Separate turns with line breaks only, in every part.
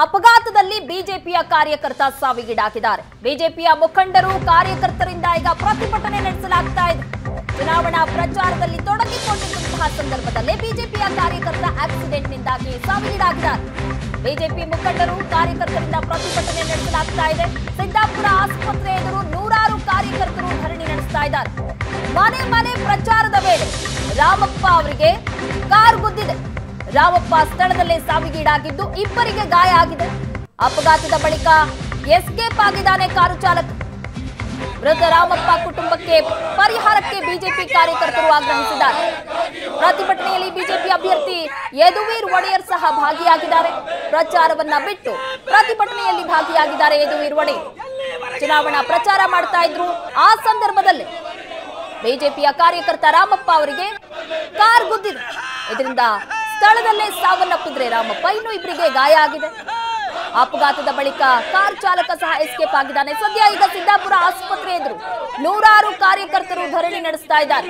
ಅಪಘಾತದಲ್ಲಿ ಬಿಜೆಪಿಯ ಕಾರ್ಯಕರ್ತ ಸಾವಿಗೀಡಾಗಿದ್ದಾರೆ ಬಿಜೆಪಿಯ ಮುಖಂಡರು ಕಾರ್ಯಕರ್ತರಿಂದ ಈಗ ಪ್ರತಿಭಟನೆ ನಡೆಸಲಾಗ್ತಾ ಇದೆ ಚುನಾವಣಾ ಪ್ರಚಾರದಲ್ಲಿ ತೊಡಗಿಕೊಂಡಿದ್ದಂತಹ ಸಂದರ್ಭದಲ್ಲೇ ಬಿಜೆಪಿಯ ಕಾರ್ಯಕರ್ತ ಆಕ್ಸಿಡೆಂಟ್ನಿಂದಾಗಿ ಸಾವಿಗೀಡಾಗಿದ್ದಾರೆ ಬಿಜೆಪಿ ಮುಖಂಡರು ಕಾರ್ಯಕರ್ತರಿಂದ ಪ್ರತಿಭಟನೆ ನಡೆಸಲಾಗ್ತಾ ಇದೆ ಸಿದ್ದಾಪುರ ಆಸ್ಪತ್ರೆ ಎದುರು ನೂರಾರು ಕಾರ್ಯಕರ್ತರು ಧರಣಿ ನಡೆಸ್ತಾ ಇದ್ದಾರೆ ಮನೆ ಮನೆ ಪ್ರಚಾರದ ವೇಳೆ ರಾಮಪ್ಪ ಅವರಿಗೆ ಕಾರ್ ಗುದ್ದಿದೆ ರಾಮಪ್ಪ ಸ್ಥಳದಲ್ಲೇ ಸಾವಿಗೀಡಾಗಿದ್ದು ಇಬ್ಬರಿಗೆ ಗಾಯ ಆಗಿದೆ ಅಪಘಾತದ ಬಳಿಕ ಎಸ್ಕೇಪ್ ಆಗಿದ್ದಾನೆ ಕಾರು ಚಾಲಕ ಮೃತ ರಾಮಪ್ಪ ಕುಟುಂಬಕ್ಕೆ ಪರಿಹಾರಕ್ಕೆ ಬಿಜೆಪಿ ಕಾರ್ಯಕರ್ತರು ಆಗ್ರಹಿಸಿದ್ದಾರೆ ಪ್ರತಿಭಟನೆಯಲ್ಲಿ ಬಿಜೆಪಿ ಅಭ್ಯರ್ಥಿ ಯದುವೀರ್ ಒಡೆಯರ್ ಸಹ ಭಾಗಿಯಾಗಿದ್ದಾರೆ ಪ್ರಚಾರವನ್ನ ಬಿಟ್ಟು ಪ್ರತಿಭಟನೆಯಲ್ಲಿ ಭಾಗಿಯಾಗಿದ್ದಾರೆ ಯದುವೀರ್ ಒಡೆಯರ್ ಚುನಾವಣಾ ಪ್ರಚಾರ ಮಾಡ್ತಾ ಇದ್ರು ಆ ಸಂದರ್ಭದಲ್ಲಿ ಬಿಜೆಪಿಯ ಕಾರ್ಯಕರ್ತ ರಾಮಪ್ಪ ಅವರಿಗೆ ಕಾರ್ ಗುದ್ದಿದೆ ಇದರಿಂದ ಸ್ಥಳದಲ್ಲೇ ಸಾವನ್ನಪ್ಪಿದ್ರೆ ರಾಮಪ್ಪ ಇನ್ನು ಇಬ್ಬರಿಗೆ ಗಾಯ ಆಗಿದೆ ಅಪಘಾತದ ಬಳಿಕ ಕಾರ್ ಚಾಲಕ ಸಹ ಎಸ್ಕೇಪ್ ಆಗಿದ್ದಾನೆ ಸದ್ಯ ಈಗ ಸಿದ್ದಾಪುರ ಆಸ್ಪತ್ರೆ ಎದುರು ನೂರಾರು ಕಾರ್ಯಕರ್ತರು ಧರಣಿ ನಡೆಸ್ತಾ ಇದ್ದಾರೆ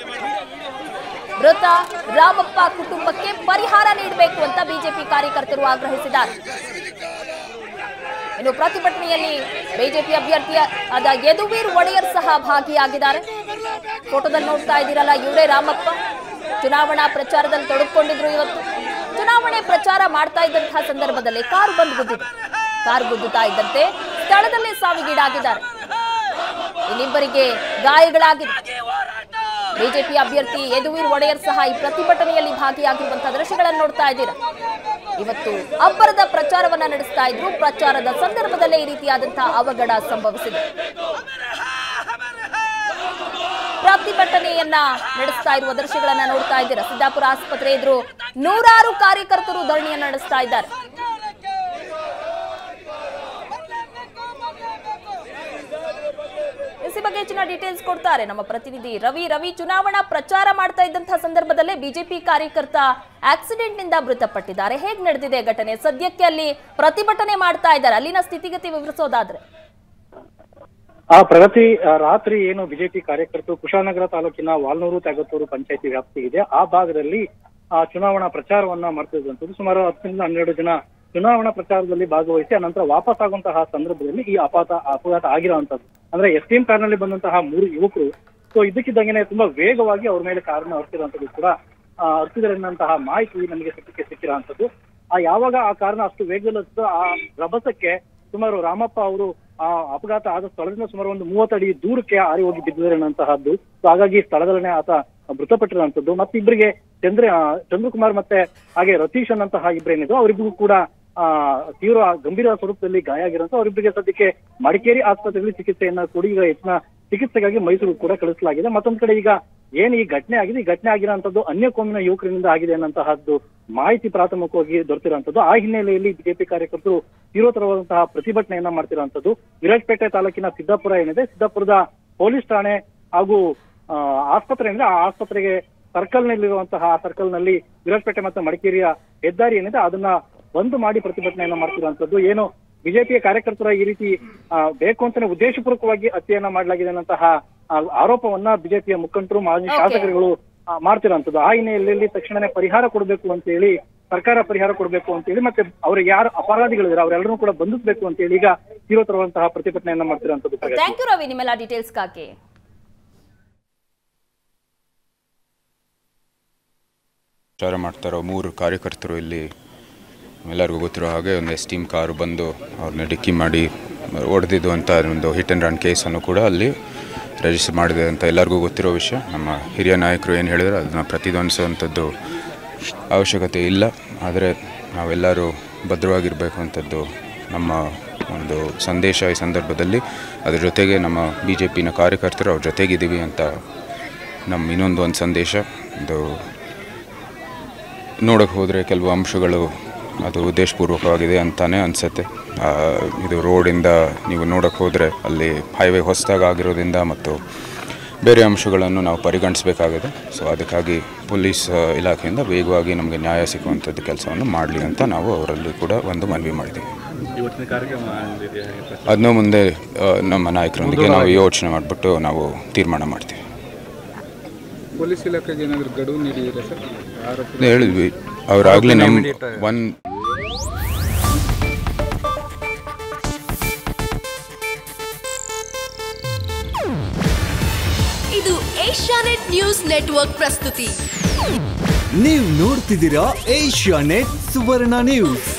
ಮೃತ ರಾಮಪ್ಪ ಕುಟುಂಬಕ್ಕೆ ಪರಿಹಾರ ನೀಡಬೇಕು ಅಂತ ಬಿಜೆಪಿ ಕಾರ್ಯಕರ್ತರು ಆಗ್ರಹಿಸಿದ್ದಾರೆ ಇನ್ನು ಪ್ರತಿಭಟನೆಯಲ್ಲಿ ಬಿಜೆಪಿ ಅಭ್ಯರ್ಥಿ ಆದ ಯದುವೀರ್ ಒಡೆಯರ್ ಸಹ ಭಾಗಿಯಾಗಿದ್ದಾರೆ ಫೋಟೋದಲ್ಲಿ ನೋಡ್ತಾ ಇದ್ದೀರಲ್ಲ ಇವರೇ ರಾಮಪ್ಪ ಚುನಾವಣಾ ಪ್ರಚಾರದಲ್ಲಿ ತೊಡಗಿಕೊಂಡಿದ್ರು ಇವತ್ತು ಚುನಾವಣೆ ಪ್ರಚಾರ ಮಾಡ್ತಾ ಇದ್ದಂತಹ ಸಂದರ್ಭದಲ್ಲಿ ಕಾರು ಬಂದು ಗುದ್ದಿದೆ ಕಾರು ಗುದ್ದುತ್ತಾ ಇದ್ದಂತೆ ಸ್ಥಳದಲ್ಲೇ ಸಾವಿಗೀಡಾಗಿದ್ದಾರೆ ಇನ್ನಿಬ್ಬರಿಗೆ ಗಾಯಗಳಾಗಿದೆ ಬಿಜೆಪಿ ಅಭ್ಯರ್ಥಿ ಯದುವೀರ್ ಒಡೆಯರ್ ಸಹ ಈ ಪ್ರತಿಭಟನೆಯಲ್ಲಿ ಭಾಗಿಯಾಗಿರುವಂತಹ ದೃಶ್ಯಗಳನ್ನು ನೋಡ್ತಾ ಇದ್ದೀರಾ ಇವತ್ತು ಅಬ್ಬರದ ಪ್ರಚಾರವನ್ನ ನಡೆಸ್ತಾ ಇದ್ರು ಪ್ರಚಾರದ ಸಂದರ್ಭದಲ್ಲೇ ಈ ರೀತಿಯಾದಂತಹ ಅವಘಡ ಸಂಭವಿಸಿದೆ ಪ್ರತಿಭಟನೆಯನ್ನ ನಡೆಸ್ತಾ ಇರುವ ದೃಶ್ಯಗಳನ್ನ ನೋಡ್ತಾ ಇದ್ದೀರಾ ಸಿದ್ದಾಪುರ ಆಸ್ಪತ್ರೆ ಎದುರು ನೂರಾರು ಕಾರ್ಯಕರ್ತರು ಧರಣಿಯನ್ನ ನಡೆಸ್ತಾ ಇದ್ದಾರೆ ಈ ಬಗ್ಗೆ ಹೆಚ್ಚಿನ ಡೀಟೇಲ್ಸ್ ಕೊಡ್ತಾರೆ ನಮ್ಮ ಪ್ರತಿನಿಧಿ ರವಿ ರವಿ ಚುನಾವಣಾ ಪ್ರಚಾರ ಮಾಡ್ತಾ ಇದ್ದಂತಹ ಸಂದರ್ಭದಲ್ಲೇ ಬಿಜೆಪಿ ಕಾರ್ಯಕರ್ತ ಆಕ್ಸಿಡೆಂಟ್ ನಿಂದ ಮೃತಪಟ್ಟಿದ್ದಾರೆ ಹೇಗ್ ನಡೆದಿದೆ ಘಟನೆ ಸದ್ಯಕ್ಕೆ ಅಲ್ಲಿ ಪ್ರತಿಭಟನೆ ಮಾಡ್ತಾ ಇದ್ದಾರೆ ಅಲ್ಲಿನ ಸ್ಥಿತಿಗತಿ ವಿವರಿಸೋದಾದ್ರೆ
ಆ ಪ್ರಗತಿ ಆ, ರಾತ್ರಿ ಏನು ಬಿಜೆಪಿ ಕಾರ್ಯಕರ್ತರು ಕುಶಾಲನಗರ ತಾಲೂಕಿನ ವಾಲ್ನೂರು ತ್ಯಾಗತ್ತೂರು ಪಂಚಾಯತಿ ವ್ಯಾಪ್ತಿ ಇದೆ ಆ ಭಾಗದಲ್ಲಿ ಆ ಚುನಾವಣಾ ಪ್ರಚಾರವನ್ನ ಮಾಡ್ತಿದ್ದಂಥದ್ದು ಸುಮಾರು ಹತ್ತರಿಂದ ಹನ್ನೆರಡು ಜನ ಚುನಾವಣಾ ಪ್ರಚಾರದಲ್ಲಿ ಭಾಗವಹಿಸಿ ಅನಂತರ ವಾಪಸ್ ಆಗುವಂತಹ ಸಂದರ್ಭದಲ್ಲಿ ಈ ಅಪಾತ ಅಪಘಾತ ಆಗಿರುವಂತದ್ದು ಅಂದ್ರೆ ಎಸ್ ಟಿ ಎಂ ಕಾರ್ನಲ್ಲಿ ಬಂದಂತಹ ಮೂರು ಯುವಕರು ಸೊ ಇದಕ್ಕಿದ್ದಂಗೆನೆ ತುಂಬಾ ವೇಗವಾಗಿ ಅವ್ರ ಮೇಲೆ ಕಾರನ್ನ ಹೊರತಿರುವಂತದ್ದು ಕೂಡ ಆ, ಹತ್ತಿದರೆನ್ನಂತಹ ಮಾಹಿತಿ ನಮಗೆ ಸತ್ಯಕ್ಕೆ ಸಿಕ್ಕಿರುವಂತದ್ದು ಆ ಯಾವಾಗ ಆ ಕಾರಣ ಅಷ್ಟು ವೇಗದಲ್ಲಿ ಆ ರಭಸಕ್ಕೆ ಸುಮಾರು ರಾಮಪ್ಪ ಅವರು ಆ ಅಪಘಾತ ಆದ ಸ್ಥಳದಿಂದ ಸುಮಾರು ಒಂದು ಮೂವತ್ತು ಅಡಿ ದೂರಕ್ಕೆ ಹಾರಿ ಹೋಗಿ ಬಿದ್ದಿದ್ದಾರೆ ಅನ್ನುವಂತಹದ್ದು ಸೊ ಹಾಗಾಗಿ ಸ್ಥಳದಲ್ಲೇ ಆತ ಮೃತಪಟ್ಟಿರುವಂತದ್ದು ಮತ್ತಿಬ್ಬರಿಗೆ ಚಂದ್ರ ಆ, ಚಂದ್ರಕುಮಾರ್ ಮತ್ತೆ ಹಾಗೆ ರತೀಶ್ ಅನ್ನಂತಹ ಇಬ್ಬರೇನಿದ್ರು ಅವರಿಬ್ಬರಿಗೂ ಕೂಡ ಆ ತೀವ್ರ ಗಂಭೀರ ಸ್ವರೂಪದಲ್ಲಿ ಗಾಯ ಆಗಿರುವಂತ ಅವರಿಬ್ಬರಿಗೆ ಸದ್ಯಕ್ಕೆ ಮಡಿಕೇರಿ ಆಸ್ಪತ್ರೆಯಲ್ಲಿ ಚಿಕಿತ್ಸೆಯನ್ನ ಕೊಡಿ ಈಗ ಹೆಚ್ಚಿನ ಚಿಕಿತ್ಸೆಗಾಗಿ ಮೈಸೂರು ಕೂಡ ಕಳಿಸಲಾಗಿದೆ ಮತ್ತೊಂದ್ ಕಡೆ ಈಗ ಏನ್ ಈ ಘಟನೆ ಆಗಿದೆ ಈ ಘಟನೆ ಆಗಿರೋಂಥದ್ದು ಅನ್ಯ ಕೋಮಿನ ಯುವಕರಿಂದ ಆಗಿದೆ ಅನ್ನಂತಹದ್ದು ಮಾಹಿತಿ ಪ್ರಾಥಮಿಕವಾಗಿ ದೊರೆತಿರುವಂತದ್ದು ಆ ಹಿನ್ನೆಲೆಯಲ್ಲಿ ಬಿಜೆಪಿ ಕಾರ್ಯಕರ್ತರು ತೀವ್ರತರವಾದಂತಹ ಪ್ರತಿಭಟನೆಯನ್ನ ಮಾಡ್ತಿರುವಂತದ್ದು ವಿರಾಜಪೇಟೆ ತಾಲೂಕಿನ ಸಿದ್ದಾಪುರ ಏನಿದೆ ಸಿದ್ದಾಪುರದ ಪೊಲೀಸ್ ಠಾಣೆ ಹಾಗೂ ಆ, ಆಸ್ಪತ್ರೆ ಅಂದ್ರೆ ಆ ಆಸ್ಪತ್ರೆಗೆ ಸರ್ಕಲ್ ನಲ್ಲಿರುವಂತಹ ಆ ಸರ್ಕಲ್ ನಲ್ಲಿ ವಿರಾಜಪೇಟೆ ಮತ್ತು ಮಡಿಕೇರಿಯ ಹೆದ್ದಾರಿ ಏನಿದೆ ಅದನ್ನ ಬಂದ್ ಮಾಡಿ ಪ್ರತಿಭಟನೆಯನ್ನ ಮಾಡ್ತಿರುವಂತದ್ದು ಏನು ಬಿಜೆಪಿಯ ಕಾರ್ಯಕರ್ತರ ಈ ರೀತಿ ಆ, ಬೇಕು ಅಂತಾನೆ ಉದ್ದೇಶಪೂರ್ವಕವಾಗಿ ಹತ್ಯೆಯನ್ನ ಮಾಡಲಾಗಿದೆ ಅನ್ನಂತಹ ಆ, ಆರೋಪವನ್ನ ಬಿಜೆಪಿಯ ಮುಖಂಡರು ಮಾಜಿ
Okay.
ಶಾಸಕರುಗಳು ಆ, ಮಾಡ್ತಿರೋಂಥದ್ದು ಆ ಹಿನ್ನೆಲೆಯಲ್ಲಿ ತಕ್ಷಣನೇ ಪರಿಹಾರ ಕೊಡಬೇಕು ಅಂತ ಹೇಳಿ ಸರ್ಕಾರ ಪರಿಹಾರ ಕೊಡಬೇಕು ಅಂತ ಹೇಳಿ ಮತ್ತೆ ಅವ್ರಿಗೆ ಯಾರು ಅಪರಾಧಿಗಳಿದ್ದಾರೆ ಅವರೆಲ್ಲರೂ ಕೂಡ ಬಂಧಿಸಬೇಕು ಅಂತ ಹೇಳಿ ಈಗ ತೀವ್ರತರವಾದಂತಹ ಪ್ರತಿಭಟನೆಯನ್ನ ಮಾಡ್ತಿರೋಂಥದ್ದು ಪ್ರಗತಿ.
ಥ್ಯಾಂಕ್ ಯು ರವಿ ನಿಮ್ಮೆಲ್ಲ ಡೀಟೇಲ್ಸ್ಗಾಗಿ
ಪ್ರಚಾರ ಮಾಡ್ತಾರೋ ಮೂರು ಕಾರ್ಯಕರ್ತರು ಇಲ್ಲಿ ಎಲ್ಲರಿಗೂ ಗೊತ್ತಿರೋ ಹಾಗೆ ಒಂದು ಎಸ್ ಟೀಮ್ ಕಾರು ಬಂದು ಅವ್ರನ್ನ ಡಿಕ್ಕಿ ಮಾಡಿ ಹೊಡೆದಿದ್ದು ಅಂತ ಒಂದು ಹಿಟ್ ಆ್ಯಂಡ್ ರನ್ ಕೇಸನ್ನು ಕೂಡ ಅಲ್ಲಿ ರಿಜಿಸ್ಟರ್ ಮಾಡಿದೆ ಅಂತ ಎಲ್ಲರಿಗೂ ಗೊತ್ತಿರೋ ವಿಷಯ ನಮ್ಮ ಹಿರಿಯ ನಾಯಕರು ಏನು ಹೇಳಿದ್ರು ಅದನ್ನು ಪ್ರತಿಧ್ವನಿಸುವಂಥದ್ದು ಅವಶ್ಯಕತೆ ಇಲ್ಲ ಆದರೆ ನಾವೆಲ್ಲರೂ ಭದ್ರವಾಗಿರಬೇಕು ಅಂಥದ್ದು ನಮ್ಮ ಒಂದು ಸಂದೇಶ ಈ ಸಂದರ್ಭದಲ್ಲಿ ಅದ್ರ ಜೊತೆಗೆ ನಮ್ಮ ಬಿ ಜೆ ಪಿನ ಕಾರ್ಯಕರ್ತರು ಅವ್ರ ಜೊತೆಗಿದ್ದೀವಿ ಅಂತ ನಮ್ಮ ಇನ್ನೊಂದು ಒಂದು ಸಂದೇಶ ಇದು ನೋಡೋಕೆ ಹೋದರೆ ಕೆಲವು ಅಂಶಗಳು ಅದು ಉದ್ದೇಶಪೂರ್ವಕವಾಗಿದೆ ಅಂತಾನೆ ಅನಿಸುತ್ತೆ ಇದು ರೋಡಿಂದ ನೀವು ನೋಡೋಕೆ ಹೋದರೆ ಅಲ್ಲಿ ಹೈವೇ ಹೊಸದಾಗಿ ಆಗಿರೋದ್ರಿಂದ ಮತ್ತು ಬೇರೆ ಅಂಶಗಳನ್ನು ನಾವು ಪರಿಗಣಿಸಬೇಕಾಗಿದೆ ಸೊ ಅದಕ್ಕಾಗಿ ಪೊಲೀಸ್ ಆ, ಇಲಾಖೆಯಿಂದ ವೇಗವಾಗಿ ನಮಗೆ ನ್ಯಾಯ ಸಿಗುವಂಥದ್ದು ಕೆಲಸವನ್ನು ಮಾಡಲಿ ಅಂತ ನಾವು ಅವರಲ್ಲಿ ಕೂಡ ಒಂದು ಮನವಿ ಮಾಡಿದ್ದೀವಿ
ಇವತ್ತಿನ ಕಾರ್ಯಕ್ರಮ ಏನಿದೆ ಹಾಗೆ
ಅದನ್ನ ಮುಂದೆ ಆ, ನಮ್ಮ ನಾಯಕರೊಂದಿಗೆ ನಾವು ಯೋಚನೆ ಮಾಡಿಬಿಟ್ಟು ನಾವು ತೀರ್ಮಾನ ಮಾಡ್ತೀವಿ
ಪೊಲೀಸ್ ಇಲಾಖೆಗೆ ಏನಾದರೂ ಗಡುವು ನೀಡಿದ್ದೀರಾ ಸರ್ ಆರೋಪ
ಹೇಳಿದ್ವಿ ಅವರಾಗಲೇ ನಮ್ಮ ಒನ್
ಏಷ್ಯಾನೆಟ್ ನ್ಯೂಸ್ ನೆಟ್ವರ್ಕ್ ಪ್ರಸ್ತುತಿ
ನೀವು ನೋಡ್ತಿದ್ದೀರಾ ಏಷ್ಯಾ ನೆಟ್ ಸುವರ್ಣ ನ್ಯೂಸ್